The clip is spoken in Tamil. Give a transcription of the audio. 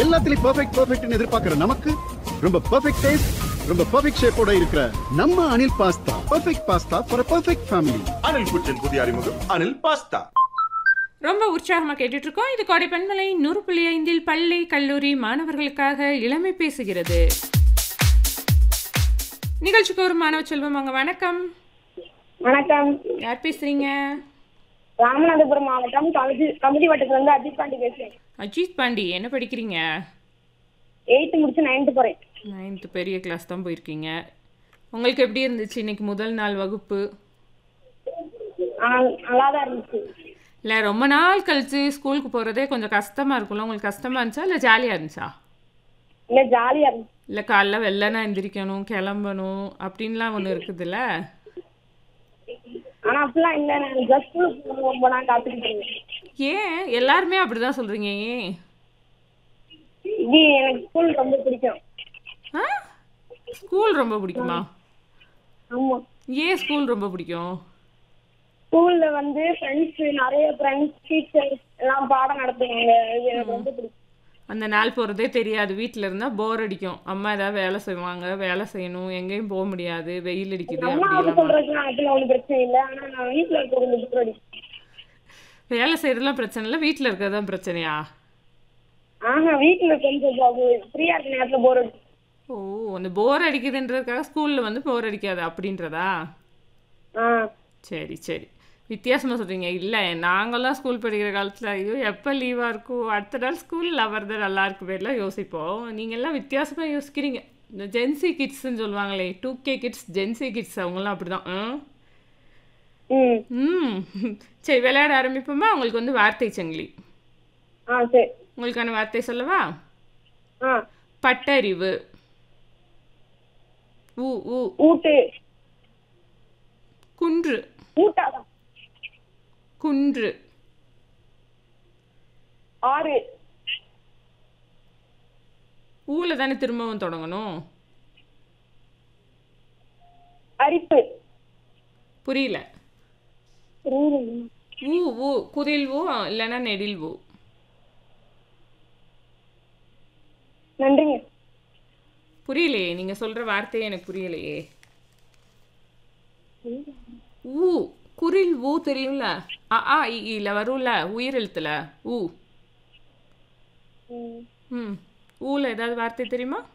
எல்லாத்துலயும் பெர்ஃபெக்ட் பெர்ஃபெக்ட்னு எதிர்பார்க்கிற நமக்கு ரொம்ப பெர்ஃபெக்ட் டேஸ்ட் ரொம்ப பெர்ஃபெக்ட் ஷேப்போட இருக்கிற நம்ம Anil pasta perfect pasta for perfect family Anil குச்சின் புதிய அறிமுகம் அனில் பாஸ்தா ரொம்ப உற்சாகமாக கேட்டுட்டு இருக்கோம் இது கோடை பெண்மலை நூறு புள்ளி ஐந்தில் பள்ளி கல்லூரி மாணவர்களுக்காக இளமை பேசுகிறது நிகழ்ச்சிக்கு ஒரு மாணவ செல்வம் அங்க வணக்கம் வணக்கம் யார் பேசுறீங்க ராமநாதபுரம் மாவட்டம் கமிதி கமிதி வட்டத்துல இருந்து அஜித் பாண்டி பேசுறேன் அஜித் பாண்டி என்ன படிக்கிறீங்க எயித்து முடிச்சு நைன்த்து போறேன் நைன்த்து பெரிய கிளாஸ் தான் போயிருக்கீங்க உங்களுக்கு எப்படி இருந்துச்சு இன்னைக்கு முதல் நாள் வகுப்பு ஆனால் நல்லா தான் இருந்துச்சு இல்லை ரொம்ப நாள் கழிச்சு ஸ்கூலுக்கு போகிறதே கொஞ்சம் கஷ்டமாக இருக்கும்ல உங்களுக்கு கஷ்டமாக இருந்துச்சா இல்லை ஜாலியாக இருந்துச்சா இல்ல ஜாலியா இருந்துச்சு இல்லை காலைல வெள்ளனா எந்திரிக்கணும் கிளம்பணும் அப்படின்லாம் ஒன்று இருக்குதுல்ல ஆனா அப்படிலாம் இல்ல நான் ஜஸ்ட் ஸ்கூலுக்கு ரொம்ப நாள் காத்துக்கிட்டு இருந்தேன் ஏன் எல்லாருமே அப்படிதான் சொல்றீங்க ஏன் இது எனக்கு ஸ்கூல் ரொம்ப பிடிக்கும் ஆ ஸ்கூல் ரொம்ப பிடிக்குமா ஆமா ஏன் ஸ்கூல் ரொம்ப பிடிக்கும் ஸ்கூல்ல வந்து ஃப்ரெண்ட்ஸ் நிறைய ஃப்ரெண்ட்ஸ் டீச்சர்ஸ் எல்லாம் பாடம் நடத்துவாங்க இது எனக்கு ரொம்ப பிடிக்கும் அந்த நாள் போகிறதே தெரியாது வீட்டில் இருந்தால் போர் அடிக்கும் அம்மா ஏதாவது வேலை செய்வாங்க வேலை செய்யணும் எங்கேயும் போக முடியாது வெயில் அடிக்குது அம்மா அப்படி அப்படிலாம் சொல்றதுக்கு அதுல ஒண்ணும் பிரச்சனை இல்லை ஆனா நான் வீட்டுல இருக்க கொஞ்சம் புக் அடிக்கும் வேலை செய்யறதுலாம் பிரச்சனை இல்லை வீட்டில் இருக்கிறது தான் பிரச்சனையா ஆஹா வீட்டுல கொஞ்சம் ஃப்ரீயா இருக்க நேரத்துல போர் அடிக்கும் ஓ அந்த போர் அடிக்குதுன்றதுக்காக ஸ்கூலில் வந்து போர் அடிக்காது அப்படின்றதா ஆ சரி சரி வித்தியாசமாக சொல்கிறீங்க இல்லை நாங்கள்லாம் ஸ்கூல் படிக்கிற காலத்தில் ஐயோ எப்போ லீவாக இருக்கும் அடுத்த நாள் ஸ்கூலில் வரது நல்லா இருக்குமேலாம் யோசிப்போம் நீங்கள் எல்லாம் வித்தியாசமாக யோசிக்கிறீங்க இந்த ஜென்சி கிட்ஸ்ன்னு சொல்லுவாங்களே two K kids gen Z kids அவங்களாம் அப்படி தான் ம் ம் சரி விளையாட ஆரம்பிப்போமா உங்களுக்கு வந்து வார்த்தை சங்கிலி ஆ சரி உங்களுக்கான வார்த்தை சொல்லவா ஆ பட்டறிவு ஊ ஊ ஊட்டு குன்று ஊட்டாதான் குன்று ஆறு ஊல தானே திரும்பவும் தொடங்கணும் அரிப்பு புரியல ஊ ஊ குரில் ஊ இல்லைன்னா நெடில் ஊ நன்றிங்க புரியலையே நீங்கள் சொல்கிற வார்த்தையே எனக்கு புரியலையே ஊ குரில் ஊ தெரியும்ல அ ஆ இ ஈல வரும்ல உயிரெழுத்துல ஊ ம் ஊல ஏதாவது வார்த்தை தெரியுமா